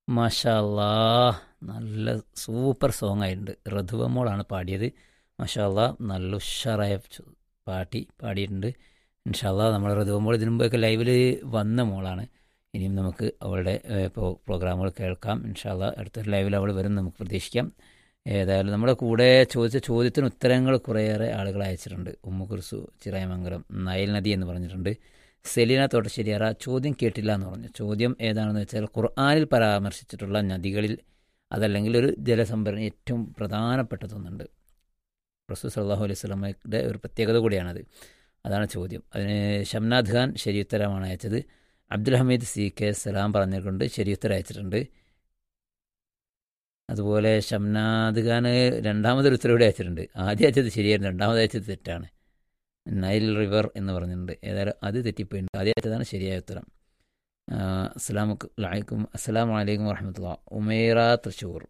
മഷാല്ലാ നല്ല super song ആയിട്ടുണ്ട് റധുവമോളാണ് പാടിയത് മഷാല്ലാ നല്ല ഉഷാറായ ചു- പാട്ടി പാടിയിട്ടുണ്ട് ഇൻഷാല്ലാ നമ്മൾ റധുവമോൾ ഇതിനു മുമ്പൊക്കെ ലൈവിൽ വന്ന മോളാണ് ഇനിയും നമുക്ക് അവളുടെ ഏഹ്, ഇപ്പോൾ പ്രോഗ്രാമുകൾ കേൾക്കാം ഇൻഷാല്ലാ അടുത്തൊരു ലൈവിൽ അവൾ വരും നമുക്ക് പ്രതീക്ഷിക്കാം ഏതായാലും നമ്മുടെ കൂടെ ചോദിച്ച ചോദ്യത്തിന് ഉത്തരങ്ങൾ കുറേയേറെ ആളുകൾ അയച്ചിട്ടുണ്ട് ഉമ്മുകുർസു ചിറായമംഗലം നയൽ നദി എന്ന് പറഞ്ഞിട്ടുണ്ട് സെലീന തോട്ടശ്ശേരിയാറ ചോദ്യം കേട്ടില്ല എന്ന് പറഞ്ഞു ചോദ്യം ഏതാണെന്ന് വെച്ചാൽ ഖുർആാനിൽ പരാമർശിച്ചിട്ടുള്ള നദികളിൽ അതല്ലെങ്കിൽ ഒരു ജലസംഭരണി ഏറ്റവും പ്രധാനപ്പെട്ടതൊന്നുണ്ട് റസൂൽ സല്ലാഹു അലൈഹി സ്വലമയുടെ ഒരു പ്രത്യേകത കൂടിയാണത് അതാണ് ചോദ്യം അതിന് ഷംനാദ് ഖാൻ ശരിയുത്തരമാണ് അയച്ചത് അബ്ദുൽ ഹമീദ് സി കെ സലാം പറഞ്ഞിട്ടുണ്ട് ശരിയുത്തരം അയച്ചിട്ടുണ്ട് അതുപോലെ ഷംനാദ് ഖാൻ രണ്ടാമതൊരു ഉത്തരവിടെ അയച്ചിട്ടുണ്ട് ആദ്യം അയച്ചത് ശരിയായിരുന്നു രണ്ടാമത് അയച്ചത് തെറ്റാണ് നൈൽ റിവർ എന്ന് പറഞ്ഞിട്ടുണ്ട് ഏതായാലും അത് തെറ്റിപ്പോയിട്ടുണ്ട് ആദ്യം അയച്ചതാണ് ശരിയായ ഉത്തരം അസ്സാം വലൈക്കും അസ്സാം വലൈക്കും വർഹമത്തുള്ള ഉമേറ തൃശ്ശൂർ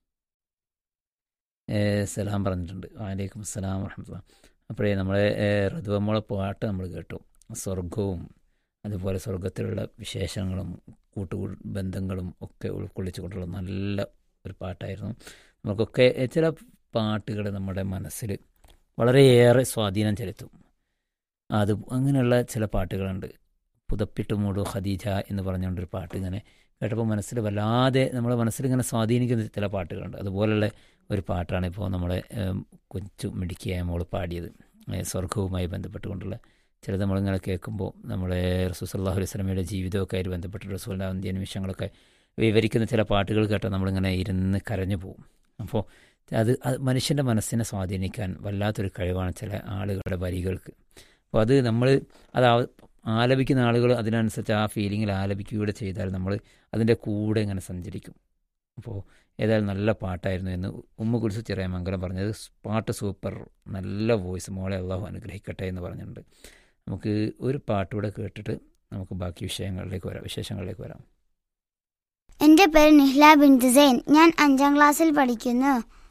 ഏ, സലാം പറഞ്ഞിട്ടുണ്ട് വലൈക്കും അസ്സലാം വർഹമത്തുള്ള അപ്പോഴേ നമ്മളെ ഋതുവമ്മളെ പാട്ട് നമ്മൾ കേട്ടു സ്വർഗവും അതുപോലെ സ്വർഗത്തിലുള്ള വിശേഷങ്ങളും കൂട്ടു ബന്ധങ്ങളും ഒക്കെ ഉൾക്കൊള്ളിച്ചുകൊണ്ടുള്ള നല്ല ഒരു പാട്ടായിരുന്നു നമുക്കൊക്കെ ചില പാട്ടുകൾ നമ്മുടെ മനസ്സിൽ വളരെയേറെ സ്വാധീനം ചെലുത്തും അത് അങ്ങനെയുള്ള ചില പാട്ടുകളുണ്ട് പുതപ്പിട്ട് മൂടു ഖദീജ എന്ന് പറഞ്ഞുകൊണ്ടൊരു പാട്ട് ഇങ്ങനെ കേട്ടപ്പോൾ മനസ്സിൽ വല്ലാതെ നമ്മുടെ മനസ്സിൽ ഇങ്ങനെ സ്വാധീനിക്കുന്ന ചില പാട്ടുകളുണ്ട് അതുപോലുള്ള ഒരു പാട്ടാണ് ഇപ്പോൾ നമ്മുടെ ഏം, കൊച്ചു മിടുക്കിയായ മോള് പാടിയത് ഏ, സ്വർഗവുമായി ബന്ധപ്പെട്ടുകൊണ്ടുള്ള ചിലത് നമ്മളിങ്ങനെ കേൾക്കുമ്പോൾ നമ്മുടെ റസൂൽ സല്ലാഹു അലൈഹി സ്വലമയുടെ ജീവിതമൊക്കെ ആയിട്ട് ബന്ധപ്പെട്ട് റസൂലിൻ്റെ അന്ത്യ നിമിഷങ്ങളൊക്കെ വിവരിക്കുന്ന ചില പാട്ടുകൾ കേട്ടാൽ നമ്മളിങ്ങനെ ഇരുന്ന് കരഞ്ഞു പോകും അപ്പോൾ അത് അത് മനുഷ്യൻ്റെ മനസ്സിനെ സ്വാധീനിക്കാൻ വല്ലാത്തൊരു കഴിവാണ് ചില ആളുകളുടെ വരികൾക്ക് അപ്പോൾ അത് നമ്മൾ അത് ആ- ആലപിക്കുന്ന ആളുകൾ അതിനനുസരിച്ച് ആ ഫീലിങ്ങിൽ ആലപിക്കുകയൂടെ ചെയ്താൽ നമ്മൾ അതിൻ്റെ കൂടെ ഇങ്ങനെ സഞ്ചരിക്കും അപ്പോൾ ഏതായാലും നല്ല പാട്ടായിരുന്നു എന്ന് ഉമ്മ കുറിച്ച് ചെറിയ മംഗലം പറഞ്ഞത് പാട്ട് സൂപ്പർ നല്ല വോയിസ് മോളെ അള്ളാഹു അനുഗ്രഹിക്കട്ടെ എന്ന് പറഞ്ഞിട്ടുണ്ട് നമുക്ക് ഒരു പാട്ടുകൂടെ കേട്ടിട്ട് നമുക്ക് ബാക്കി വിഷയങ്ങളിലേക്ക് വരാം വിശേഷങ്ങളിലേക്ക് വരാം എന്റെ പേര് നിഹ്ല ബിൻ ജസൈൻ ഞാൻ അഞ്ചാം ക്ലാസ്സിൽ പഠിക്കുന്നു